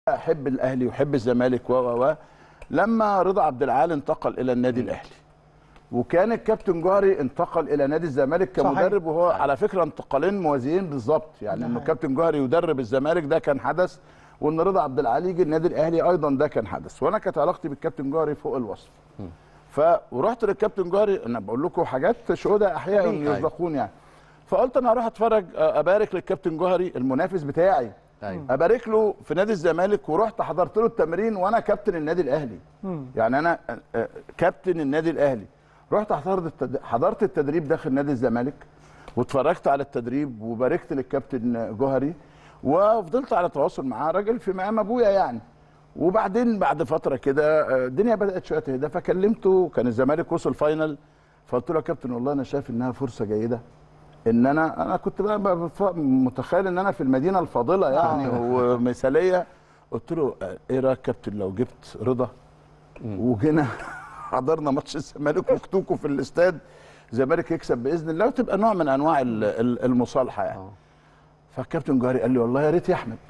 احب الاهلي ويحب الزمالك و و و لما رضا عبد العال انتقل الى النادي الاهلي وكان الكابتن جوهري انتقل الى نادي الزمالك كمدرب وهو على فكره انتقالين موازيين بالظبط يعني انه كابتن جوهري يدرب الزمالك ده كان حدث وان رضا عبد العال يجي النادي الاهلي ايضا ده كان حدث وانا كانت علاقتي بالكابتن جوهري فوق الوصف ف ورحت للكابتن جوهري انا بقول لكم حاجات شهداء احياء أيوة. يصدقون يعني فقلت انا هروح اتفرج آه، ابارك للكابتن جوهري المنافس بتاعي أيوة. ابارك له في نادي الزمالك ورحت حضرت له التمرين وانا كابتن النادي الاهلي يعني انا آه، آه، كابتن النادي الاهلي رحت حضرت التد... حضرت التدريب داخل نادي الزمالك واتفرجت على التدريب وباركت للكابتن جوهري وفضلت على تواصل معاه راجل في مقام ابويا يعني وبعدين بعد فتره كده آه، الدنيا بدات شويه تهدى فكلمته كان الزمالك وصل فاينل فقلت له يا كابتن والله انا شايف انها فرصه جيده ان انا انا كنت بقى بقى بف- متخيل ان انا في المدينه الفاضله يعني ومثاليه قلت له آه، ايه رايك كابتن لو جبت رضا وجينا حضرنا ماتش الزمالك وكتوكو في الاستاد الزمالك يكسب باذن الله وتبقى نوع من انواع ال- ال- المصالحه يعني فالكابتن جوهري قال لي والله يا ريت يا احمد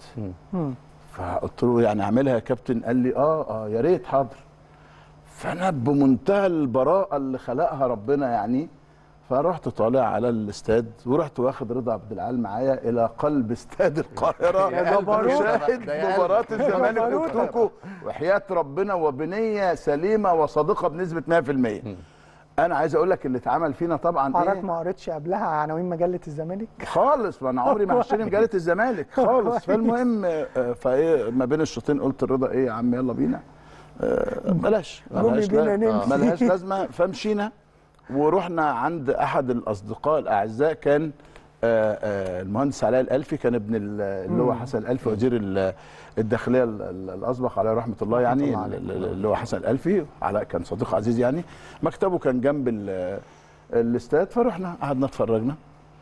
فقلت له يعني اعملها يا كابتن قال لي اه اه يا ريت حاضر فانا بمنتهى البراءه اللي خلقها ربنا يعني فرحت طالع على الاستاد ورحت واخد رضا عبد العال معايا الى قلب استاد القاهره يا جبروت. شاهد ده يا مباراه قلبي. الزمالك جبروت. وكتوكو وحياه ربنا وبنيه سليمه وصادقه بنسبه 100% انا عايز اقول لك اللي اتعمل فينا طبعا حضرتك ايه ما قريتش قبلها عناوين مجله الزمالك خالص ما انا عمري ما هشتري مجله الزمالك خالص فالمهم آه، فايه ما بين الشوطين قلت الرضا ايه يا عم يلا بينا آه، بلاش قومي ملهاش بينا لا- نمشي. ملهاش لازمه فمشينا ورحنا عند احد الاصدقاء الاعزاء كان آه، آه، المهندس علاء الالفي كان ابن ال- اللي هو حسن الالفي وزير ال- الداخليه ال- ال- الاسبق عليه رحمه الله يعني الله عليه. ال- ال- اللي هو حسن الالفي علاء كان صديق عزيز يعني مكتبه كان جنب ال- الاستاد فرحنا قعدنا اتفرجنا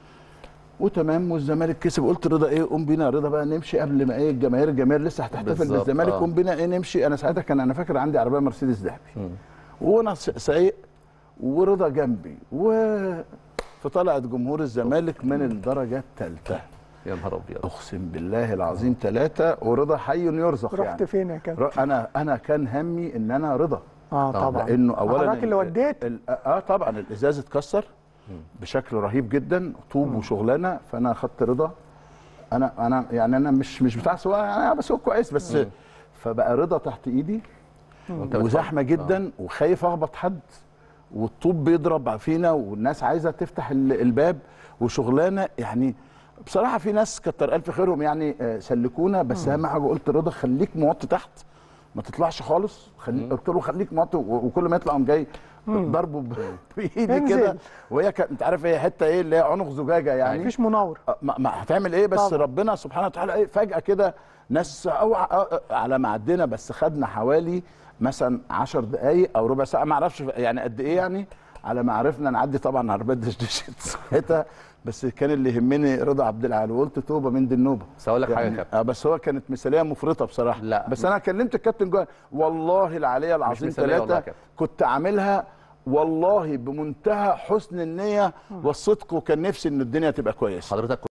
وتمام والزمالك كسب قلت رضا ايه قوم بينا يا رضا بقى نمشي قبل ما ايه الجماهير الجماهير لسه هتحتفل بالظبط، بالزمالك آه. قوم بينا ايه نمشي انا ساعتها كان انا فاكر عندي عربيه مرسيدس ذهبي وانا س- سايق ورضا جنبي و فطلعت جمهور الزمالك من الدرجه الثالثه يا نهار ابيض اقسم بالله العظيم ثلاثه ورضا حي يرزق رحت يعني فين يا كابتن ر- انا انا كان همي ان انا رضا اه طبعا لانه اولا حضرتك اللي ال- وديت ال- اه طبعا الازاز اتكسر بشكل رهيب جدا طوب وشغلانه فانا اخدت رضا انا انا يعني انا مش مش بتاع سواقه يعني انا بسوق كويس بس فبقى رضا تحت ايدي وأنت وزحمه بتفكر. جدا وخايف اخبط حد والطوب بيضرب فينا والناس عايزه تفتح ال- الباب وشغلانه يعني بصراحه في ناس كتر الف خيرهم يعني آه، سلكونا بس اهم حاجه قلت رضا خليك موطي تحت ما تطلعش خالص خلي قلت له خليك موطي و- وكل ما يطلع قام جاي ضربه ب- بايدي انزل. كده وهي كانت انت عارف هي حته ايه اللي هي عنق زجاجه يعني مفيش منور آه، ما, ما هتعمل ايه بس طبعا. ربنا سبحانه وتعالى ايه فجاه كده ناس أو على ما عدينا بس خدنا حوالي مثلا 10 دقائق او ربع ساعه ما اعرفش يعني قد ايه يعني على ما عرفنا نعدي طبعا عربيات دشدشت ساعتها بس كان اللي يهمني رضا عبد العال وقلت توبه من دي النوبه بس هقول لك حاجه يا يعني كابتن آه بس هو كانت مثاليه مفرطه بصراحه لا. بس انا كلمت الكابتن جوه والله العلي العظيم مثالية والله يا ثلاثه كابتن. كنت عاملها والله بمنتهى حسن النيه والصدق وكان نفسي ان الدنيا تبقى كويسه حضرتك